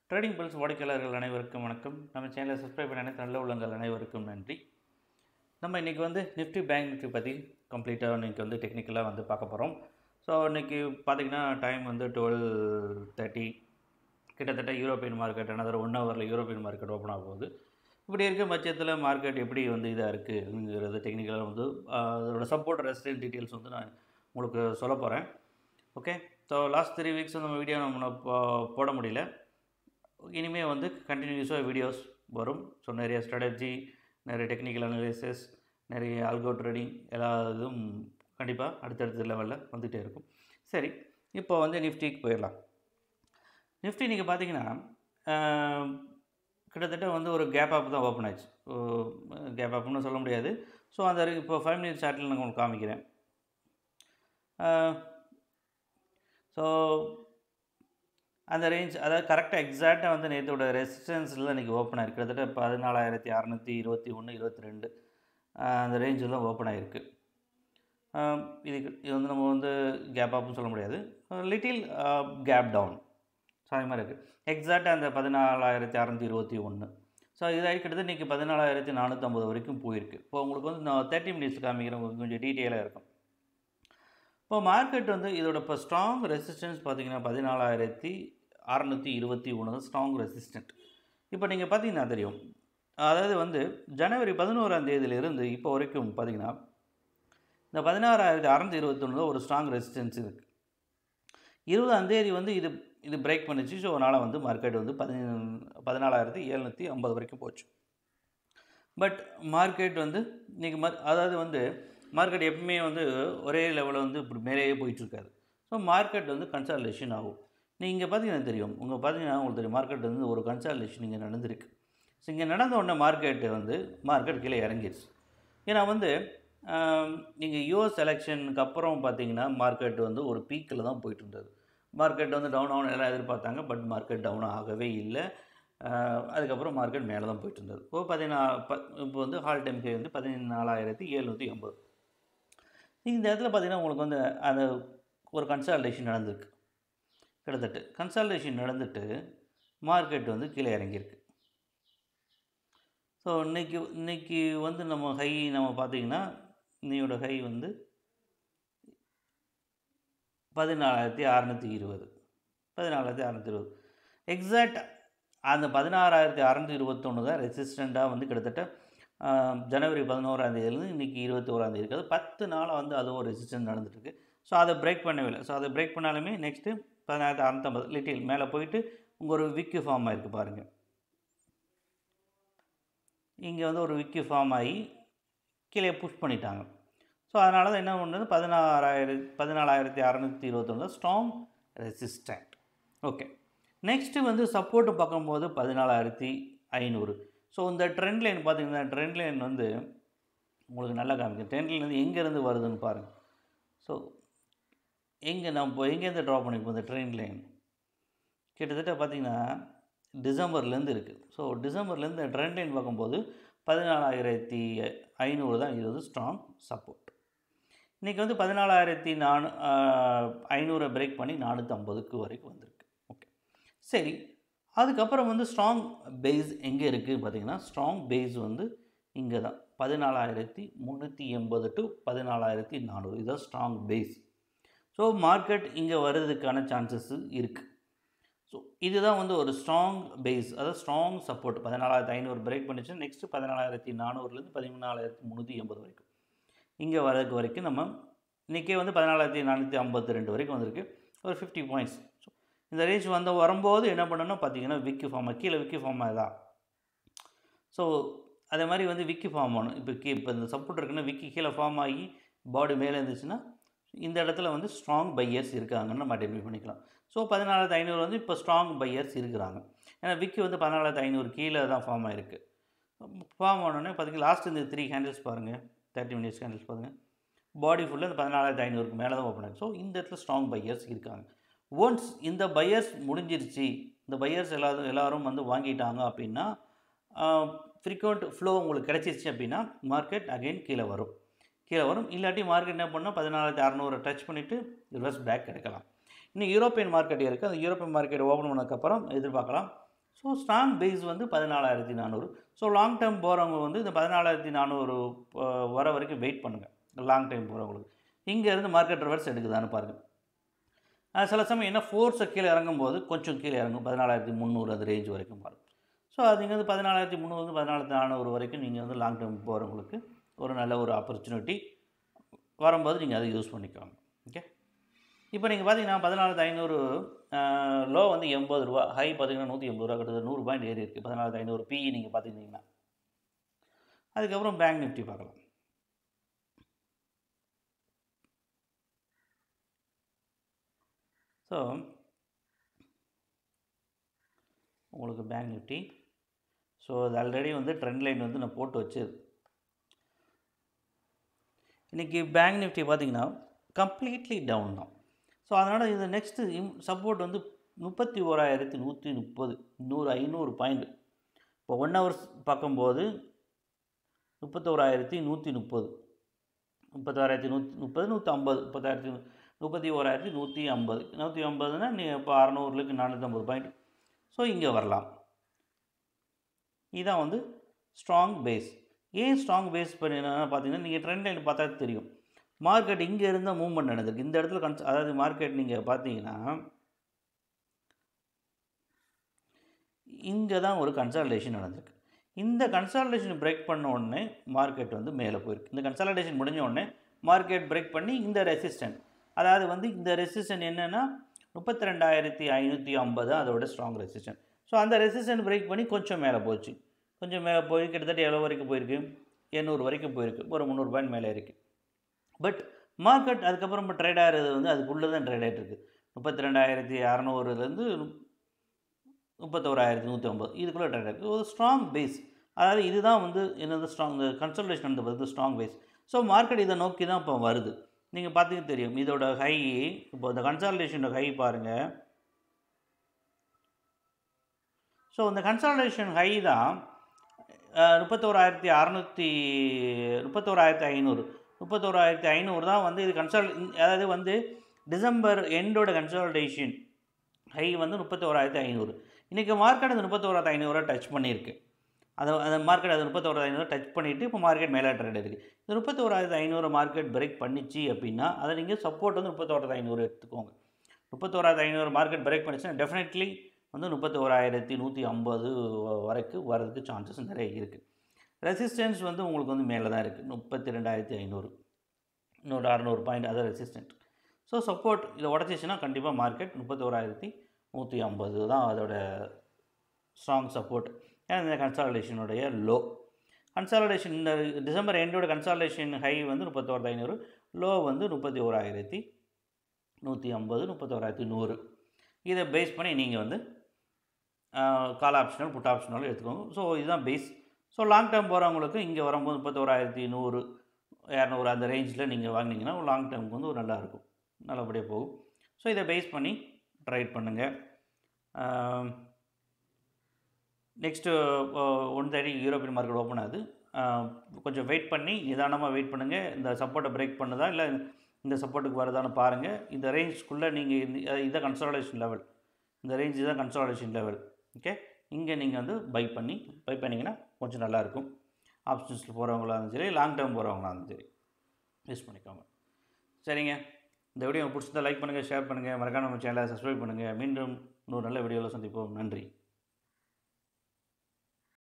trading pulse வாடிக்கையாளர்கள் அனைவருக்கும் வணக்கம் நம்ம சேனலை சப்ஸ்கிரைப் பண்ண அனைத்து நல்ல உள்ளங்கள் அனைவருக்கும் நன்றி நம்ம இன்றைக்கி வந்து நிஃப்டி பேங்க் நிஃப்டி பற்றி கம்ப்ளீட்டாக இன்றைக்கி வந்து டெக்னிக்கலாக வந்து பார்க்க போகிறோம் ஸோ இன்றைக்கி பார்த்திங்கன்னா டைம் வந்து டுவெல் தேர்ட்டி கிட்டத்தட்ட யூரோப்பியன் மார்க்கெட் another ஒன் ஹவரில் யூரோப்பியன் மார்க்கெட் ஓப்பன் ஆக போகுது இப்படி இருக்க பட்சத்தில் மார்க்கெட் எப்படி வந்து இதாக இருக்குங்கிறது டெக்னிக்கலாக வந்து ஆஹ், அதோட சப்போர்ட் ரெஸ்டன்ட் டீட்டெயில்ஸ் வந்து நான் உங்களுக்கு சொல்ல போகிறேன் okay so last three weeks நம்ம வீடியோ நம்ம போ- போட முடியல இனிமேல் வந்து கண்டினியூஸாக வீடியோஸ் வரும் ஸோ நிறைய ஸ்ட்ராட்டஜி நிறைய டெக்னிக்கல் அனாலிசிஸ் நிறைய ஆல்கோ ட்ரேடிங் எல்லா இதுவும் கண்டிப்பாக அடுத்தடுத்த லெவலில் வந்துகிட்டே இருக்கும் சரி இப்போ வந்து நிஃப்டிக்கு போயிடலாம் நிஃப்டி நீங்கள் பார்த்தீங்கன்னா ஆஹ், கிட்டத்தட்ட வந்து ஒரு கேப் அப் தான் ஓப்பன் ஆச்சு கேப் அப்னு சொல்ல முடியாது ஸோ அந்த இப்போ ஃபைவ் மினிட்ஸ் சார்ட்டில் நான் உங்களுக்கு காமிக்கிறேன் ஸோ அந்த ரேஞ்ச் அதாவது கரெக்டாக எக்ஸாக்டாக வந்து நேற்றோட ரெசிஸ்டன்ஸில் இன்றைக்கி ஓப்பன் ஆயிருக்கு கிட்டத்தட்ட பதினாலாயிரத்தி அறநூற்றி இருபத்தி ஒன்று இருபத்தி ரெண்டு அந்த ரேஞ்சில் தான் ஓப்பன் ஆகிருக்கு இதுக்கு இது வந்து நம்ம வந்து கேப் அப்னு சொல்ல முடியாது லிட்டில் கேப் டவுன் ஸோ அது மாதிரி இருக்குது எக்ஸாக்டாக அந்த பதினாலாயிரத்தி அறநூற்றி இருபத்தி ஒன்று ஸோ இதாகி கிட்டத்தட்ட இன்றைக்கி பதினாலாயிரத்தி நானூற்றம்பது வரைக்கும் போயிருக்கு இப்போ உங்களுக்கு வந்து நான் தேர்ட்டி மினிட்ஸ் காமிக்கிறேன் உங்களுக்கு கொஞ்சம் டீட்டெயிலாக இருக்கும் இப்போ மார்க்கெட் வந்து இதோட இப்போ ஸ்ட்ராங் ரெசிஸ்டன்ஸ் பார்த்தீங்கன்னா பதினாலாயிரத்தி அறநூற்றி இருபத்தி ஒன்று தான் ஸ்ட்ராங் ரெசிஸ்டன்ட் இப்போ நீங்கள் பார்த்தீங்கன்னா தெரியும் அதாவது வந்து ஜனவரி பதினோராம் தேதியிலிருந்து இப்போ வரைக்கும் பார்த்தீங்கன்னா இந்த பதினாறாயிரத்தி அறநூற்றி இருபத்தொன்று ஒரு ஸ்ட்ராங் ரெசிஸ்டன்ஸ் இருக்குது இருபதாம் தேதி வந்து இது இது பிரேக் பண்ணிச்சு ஸோ அதனால் வந்து மார்க்கெட் வந்து பதின பதினாலாயிரத்தி எழுநூற்றி ஐம்பது வரைக்கும் போச்சு பட் மார்க்கெட் வந்து இன்றைக்கி மர் அதாவது வந்து மார்க்கெட் எப்பவுமே வந்து ஒரே லெவலில் வந்து இப்படி மேலேயே போயிட்டுருக்காது ஸோ மார்க்கெட் வந்து கன்சால்டேஷன் ஆகும் நீங்கள் பார்த்தீங்கன்னா தெரியும் உங்கள் பார்த்தீங்கன்னா உங்களுக்கு தெரியும் மார்க்கெட் வந்து ஒரு கன்சால்டேஷன் இங்கே நடந்திருக்கு ஸோ இங்கே நடந்த உடனே மார்க்கெட்டு வந்து மார்க்கெட் கீழே இறங்கிடுச்சு ஏன்னா வந்து நீங்கள் யூஎஸ் எலெக்ஷனுக்கு அப்புறம் பார்த்தீங்கன்னா மார்க்கெட் வந்து ஒரு பீக்கில் தான் போயிட்டு இருந்தது மார்க்கெட் வந்து டவுன் ஆகணும் எல்லாம் எதிர்பார்த்தாங்க பட் மார்க்கெட் டவுன் ஆகவே இல்லை ஆஹ் அதுக்கப்புறம் மார்க்கெட் மேலே தான் போயிட்டு இருந்தது இப்போ பதினா ப இப்போ வந்து ஹால் டைம் கே வந்து பதினாலாயிரத்தி எழுநூற்றி எண்பது இந்த இடத்துல பார்த்தீங்கன்னா உங்களுக்கு வந்து அந்த ஒரு கன்சால்டேஷன் நடந்திருக்கு கிட்டத்தட்ட கன்சால்டேஷன் நடந்துட்டு மார்க்கெட் வந்து கீழே இறங்கியிருக்கு ஸோ இன்னைக்கு இன்னைக்கு வந்து நம்ம ஹை நம்ம பார்த்தீங்கன்னா இன்னையோட ஹை வந்து பதினாலாயிரத்தி அறநூற்றி இருபது பதினாலாயிரத்தி அறநூற்றி இருபது எக்ஸாக்ட் அந்த பதினாறாயிரத்தி அறநூற்றி இருபத்தொன்று தான் ரெசிஸ்டண்ட்டாக வந்து கிட்டத்தட்ட ஆஹ், ஜனவரி பதினோராம் தேதியிலேருந்து இன்றைக்கி இருபத்தி ஓராம் தேதி இருக்குது பத்து நாளாக வந்து அது ஒரு ரெசிஸ்டன்ஸ் நடந்துட்டுருக்கு ஸோ அதை பிரேக் பண்ணவே இல்லை ஸோ அதை பிரேக் பண்ணாலுமே நெக்ஸ்ட்டு பதினாயிரத்தி அறநூற்றம்பது லிட்டில் மேலே போயிட்டு உங்கள் ஒரு விக்கு ஃபார்ம் ஆயிருக்கு பாருங்கள் இங்கே வந்து ஒரு விக்கு ஃபார்ம் ஆகி கீழே புஷ் பண்ணிட்டாங்க ஸோ அதனால தான் என்ன பண்ணுறது பதினாறாயிரத்தி பதினாலாயிரத்தி அறநூற்றி இருபத்தொன்று ஸ்ட்ராங் ரெசிஸ்டன்ட் ஓகே நெக்ஸ்ட்டு வந்து சப்போர்ட்டு பார்க்கும்போது பதினாலாயிரத்தி ஐநூறு ஸோ இந்த ட்ரெண்ட் லைன் பார்த்தீங்கன்னா ட்ரெண்ட் லைன் வந்து உங்களுக்கு நல்லா காமிக்கும் ட்ரெண்ட் லைன் வந்து எங்கேருந்து வருதுன்னு பாருங்கள் ஸோ எங்கே நம்ம இப்போ எங்கேருந்து ட்ரா பண்ணிப்போம் இந்த ட்ரெண்ட் லைன் கிட்டத்தட்ட பார்த்தீங்கன்னா டிசம்பர்லேருந்து இருக்குது ஸோ டிசம்பர்லேருந்து ட்ரெண்ட் லைன் பார்க்கும்போது பதினாலாயிரத்தி ஐநூறு தான் இது வந்து ஸ்ட்ராங் சப்போர்ட் இன்றைக்கி வந்து பதினாலாயிரத்தி நானூ ஐநூறை பிரேக் பண்ணி நானூற்றம்பதுக்கு வரைக்கும் வந்திருக்கு ஓகே சரி அதுக்கப்புறம் வந்து ஸ்ட்ராங் பேஸ் எங்கே இருக்குது பார்த்தீங்கன்னா ஸ்ட்ராங் பேஸ் வந்து இங்கே தான் பதினாலாயிரத்தி முந்நூற்றி எண்பது டு பதினாலாயிரத்தி நானூறு இதுதான் ஸ்ட்ராங் பேஸ் ஸோ மார்க்கெட் இங்கே வர்றதுக்கான சான்சஸ் இருக்குது ஸோ இதுதான் வந்து ஒரு ஸ்ட்ராங் பேஸ் அதாவது ஸ்ட்ராங் சப்போர்ட் பதினாலாயிரத்தி ஐநூறு பிரேக் பண்ணிச்சு நெக்ஸ்ட்டு பதினாலாயிரத்தி நானூறுலேருந்து பதிமூணாயிரத்தி முந்நூற்றி எண்பது வரைக்கும் இங்கே வரதுக்கு வரைக்கும் நம்ம இன்றைக்கே வந்து பதினாலாயிரத்தி நானூற்றி ஐம்பத்தி ரெண்டு வரைக்கும் வந்திருக்கு ஒரு ஃபிஃப்டி பாயிண்ட்ஸ் ஸோ இந்த ரேஞ்ச் வந்த வரும்போது என்ன பண்ணணும் பார்த்தீங்கன்னா விக்கி ஃபார்ம் கீழே விக்கி ஃபார்ம் தான் ஸோ அதே மாதிரி வந்து விக்கி ஃபார்ம் ஆகணும் இப்போ கீ இப்போ இந்த சப்போர்ட் இருக்குன்னா விக்கி கீழே ஃபார்ம் ஆகி பாடி மேலே இருந்துச்சுன்னா இந்த இடத்துல வந்து ஸ்ட்ராங் பையர்ஸ் இருக்காங்கன்னு நம்ம ஐடென்டிஃபை பண்ணிக்கலாம் ஸோ பதினாலாயிரத்து ஐநூறு வந்து இப்போ ஸ்ட்ராங் பையர்ஸ் இருக்கிறாங்க ஏன்னா விக்கி வந்து பதினாலாயிரத்து ஐநூறு கீழே தான் ஃபார்ம் ஆகிருக்கு ஃபார்ம் ஆனோடனே பார்த்தீங்கன்னா லாஸ்ட் இந்த த்ரீ ஹேண்டில்ஸ் பாருங்கள் தேர்ட்டி மினிட்ஸ் ஹேண்டில்ஸ் பாருங்கள் பாடி ஃபுல்லாக இந்த பதினாலாயிரத்து ஐநூறுக்கு மேலே தான் ஓப்பன் ஆகுது ஸோ இந்த இடத்துல ஸ்ட்ராங் பையர்ஸ் இருக்காங்க ஒன்ஸ் இந்த பையர்ஸ் முடிஞ்சிருச்சு இந்த பையர்ஸ் எல்லாரும் எல்லாரும் வந்து வாங்கிட்டாங்க அப்படின்னா ஃப்ரீக்வெண்ட் ஃப்ளோ உங்களுக்கு கிடச்சிருச்சு அப்படின்னா மார்க்கெட் அகைன் கீழே வரும் கீழே வரும் இல்லாட்டி மார்க்கெட் என்ன பண்ணால் பதினாலாயிரத்தி அறநூறு டச் பண்ணிவிட்டு ரிவர்ஸ் பேக் கிடைக்கலாம் இன்னும் யூரோப்பியன் மார்க்கெட் இருக்குது அந்த யூரோப்பியன் மார்க்கெட் ஓப்பன் பண்ணதுக்கப்புறம் எதிர்பார்க்கலாம் ஸோ ஸ்ட்ராங் பேஸ் வந்து பதினாலாயிரத்தி நானூறு ஸோ லாங் டேர்ம் போகிறவங்க வந்து இந்த பதினாலாயிரத்தி நானூறு வர வரைக்கும் வெயிட் பண்ணுங்கள் லாங் டைம் போகிறவங்களுக்கு இங்கேருந்து மார்க்கெட் ரிவர்ஸ் எடுக்குதான்னு பாருங்கள் அஹ் சில சமயம் என்ன ஃபோர்ஸை கீழே இறங்கும்போது கொஞ்சம் கீழே இறங்கும் பதினாலாயிரத்தி முந்நூறு அது ரேஞ்ச் வரைக்கும் மாறும் ஸோ அது இங்கே வந்து பதினாலாயிரத்தி முந்நூறு பதினாலாயிரத்தி நானூறு வரைக்கும் நீங்கள் வந்து லாங் டேர்ம் போகிறவங்களுக்கு ஒரு நல்ல ஒரு ஆப்பர்ச்சுனிட்டி வரும்போது நீங்கள் அதை யூஸ் பண்ணிக்கோங்க ஓகே இப்போ நீங்கள் பார்த்தீங்கன்னா பதினாலாயிரத்து ஐநூறு லோ வந்து எண்பது ரூபா ஹை பார்த்தீங்கன்னா நூற்றி எண்பது ரூபா கிட்டத்தட்ட நூறு பாயிண்ட் ஏறி இருக்குது பதினாலாயிரத்து ஐநூறு பிஇ நீங்கள் பார்த்துக்கிட்டிங்கன்னா அதுக்கப்புறம் பேங்க் நிஃப்டி பார்க்கலாம் ஸோ உங்களுக்கு பேங்க் நிஃப்டி ஸோ அது ஆல்ரெடி வந்து ட்ரெண்ட் லைன் வந்து நான் போட்டு வச்சது இன்றைக்கி பேங்க் நிஃப்டி பார்த்தீங்கன்னா கம்ப்ளீட்லி டவுன் தான் ஸோ அதனால் இது நெக்ஸ்ட்டு இம் சப்போர்ட் வந்து முப்பத்தி ஓராயிரத்தி நூற்றி முப்பது நூறு ஐநூறு பாயிண்ட் இப்போ ஒன் ஹவர்ஸ் பார்க்கும்போது முப்பத்தோராயிரத்தி நூற்றி முப்பது முப்பத்தாயிரத்தி நூற்றி முப்பது நூற்றி ஐம்பது முப்பத்தாயிரத்தி முப்பத்தி ஓராயிரத்தி நூற்றி ஐம்பது நூற்றி ஐம்பதுனா நீ இப்போ அறநூறுலேக்கு நானூற்றம்பது பாயிண்ட் ஸோ இங்கே வரலாம் இதுதான் வந்து ஸ்ட்ராங் பேஸ் ஏன் ஸ்ட்ராங் பேஸ் பண்ணினா பார்த்தீங்கன்னா நீங்கள் ட்ரெண்ட் லைன் பார்த்தா தெரியும் மார்க்கெட் இங்கே இருந்தால் மூவ்மெண்ட் நடந்திருக்கு இந்த இடத்துல கன்ஸ் அதாவது மார்க்கெட் நீங்கள் பார்த்தீங்கன்னா இங்கே தான் ஒரு கன்சால்டேஷன் நடந்திருக்கு இந்த கன்சால்டேஷன் பிரேக் பண்ண உடனே மார்க்கெட் வந்து மேலே போயிருக்கு இந்த கன்சால்டேஷன் முடிஞ்ச உடனே மார்க்கெட் பிரேக் பண்ணி இந்த ரெசிஸ்டன்ட் அதாவது வந்து இந்த ரெசிஸ்டன்ட் என்னென்னா முப்பத்தி ரெண்டாயிரத்தி ஐநூற்றி ஐம்பது அதோட ஸ்ட்ராங் ரெசிஸ்டன்ட் ஸோ அந்த ரெசிஸ்டன்ட் பிரேக் பண்ணி கொஞ்சம் மேலே போச்சு கொஞ்சம் மேலே போய் கிட்டத்தட்ட எவ்வளோ வரைக்கும் போயிருக்கு எண்ணூறு வரைக்கும் போயிருக்கு ஒரு முந்நூறு பாயிண்ட் மேலே இருக்குது பட் மார்க்கெட் அதுக்கப்புறம் இப்போ ட்ரேட் ஆகிறது வந்து அதுக்குள்ளே தான் ட்ரேட் ஆகிட்டு இருக்குது முப்பத்தி ரெண்டாயிரத்தி அறநூறுலேருந்து முப்பத்தோராயிரத்தி நூற்றி ஐம்பது இதுக்குள்ளே ட்ரேட் ஆகிருக்கு ஒரு ஸ்ட்ராங் பேஸ் அதாவது இதுதான் வந்து என்னது ஸ்ட்ராங் இந்த கன்சல்டேஷன் வந்து ஸ்ட்ராங் பேஸ் ஸோ மார்க்கெட் இதை நோக்கி தான் இப்போ வருது நீங்கள் பார்த்தீங்க தெரியும் இதோட ஹை இப்போ இந்த கன்சால்டேஷனோட ஹை பாருங்கள் ஸோ இந்த கன்சால்டேஷன் ஹை தான் முப்பத்தோராயிரத்தி அறநூற்றி முப்பத்தோராயிரத்தி ஐநூறு முப்பத்தோராயிரத்தி ஐநூறு தான் வந்து இது கன்சால் அதாவது வந்து டிசம்பர் எண்டோட கன்சால்டேஷன் ஹை வந்து முப்பத்தோராயிரத்தி ஐநூறு இன்றைக்கி மார்க்கெட் அந்த முப்பத்தோராயிரத்தி ஐநூறுரூவா டச் பண்ணியிருக்கு அதை அந்த மார்க்கெட் அது முப்பத்தோராயிரத்தி ஐநூறு டச் பண்ணிவிட்டு இப்போ மார்க்கெட் மேலே ட்ரேட் இருக்குது இந்த முப்பத்தோராயிரத்தி ஐநூறு மார்க்கெட் பிரேக் பண்ணிச்சு அப்படின்னா அதை நீங்கள் சப்போர்ட் வந்து முப்பத்தோராயிரத்தி ஐநூறு எடுத்துக்கோங்க முப்பத்தோராயிரத்தி ஐநூறு மார்க்கெட் பிரேக் பண்ணிச்சுன்னா டெஃபினெட்லி வந்து முப்பத்தோராயிரத்தி நூற்றி ஐம்பது வரைக்கும் வரதுக்கு சான்சஸ் நிறைய இருக்குது ரெசிஸ்டன்ஸ் வந்து உங்களுக்கு வந்து மேலே தான் இருக்குது முப்பத்தி ரெண்டாயிரத்தி ஐநூறு இன்னொரு அறநூறு பாயிண்ட் அதை ரெசிஸ்டன்ட் ஸோ சப்போர்ட் இதை உடச்சிச்சின்னா கண்டிப்பாக மார்க்கெட் முப்பத்தோராயிரத்தி நூற்றி ஐம்பது தான் அதோட ஸ்ட்ராங் சப்போர்ட் ஏன்னா இந்த கன்சால்டேஷனுடைய லோ கன்சால்டேஷன் இந்த டிசம்பர் எண்டோட கன்சால்டேஷன் ஹை வந்து முப்பத்தோராயிரத்தி ஐநூறு லோ வந்து முப்பத்தி ஓராயிரத்தி நூற்றி ஐம்பது முப்பத்தோராயிரத்தி நூறு இதை பேஸ் பண்ணி நீங்கள் வந்து கால் ஆப்ஷனல் புட் ஆப்ஷனல் எடுத்துக்கோங்க ஸோ இதுதான் பேஸ் ஸோ லாங் டேர்ம் போகிறவங்களுக்கு இங்கே வரும்போது முப்பத்தோராயிரத்தி நூறு இரநூறு அந்த ரேஞ்சில் நீங்கள் வாங்கினீங்கன்னா லாங் டேர்முக்கு வந்து ஒரு நல்லா இருக்கும் நல்லபடியாக போகும் ஸோ இதை பேஸ் பண்ணி ட்ரைட் பண்ணுங்கள் next one thirty European market open ஆகுது கொஞ்சம் வெயிட் பண்ணி நிதானமாக வெயிட் பண்ணுங்கள் இந்த சப்போர்ட்டை பிரேக் பண்ணுதா இல்லை இந்த சப்போர்ட்டுக்கு வருதான்னு பாருங்கள் இந்த ரேஞ்சுக்குள்ளே நீங்கள் இந்த இதான் கன்சால்டேஷன் லெவல் இந்த ரேஞ்ச் தான் கன்சால்டேஷன் லெவல் ஓகே இங்கே நீங்கள் வந்து பை பண்ணி பை பண்ணிங்கன்னா கொஞ்சம் நல்லாயிருக்கும் ஆப்ஷன்ஸில் போகிறவங்களா இருந்தாலும் சரி லாங் டேர்ம் போகிறவங்களா இருந்தாலும் சரி யூஸ் பண்ணிக்கோங்க சரிங்க இந்த வீடியோ பிடிச்சிருந்தா லைக் பண்ணுங்கள் ஷேர் பண்ணுங்கள் மறக்காம நம்ம சேனலை சப்ஸ்கிரைப் பண்ணுங்கள் மீண்டும் இன்னொரு நல்ல வீடியோவில் சந்திப்போம் நன்றி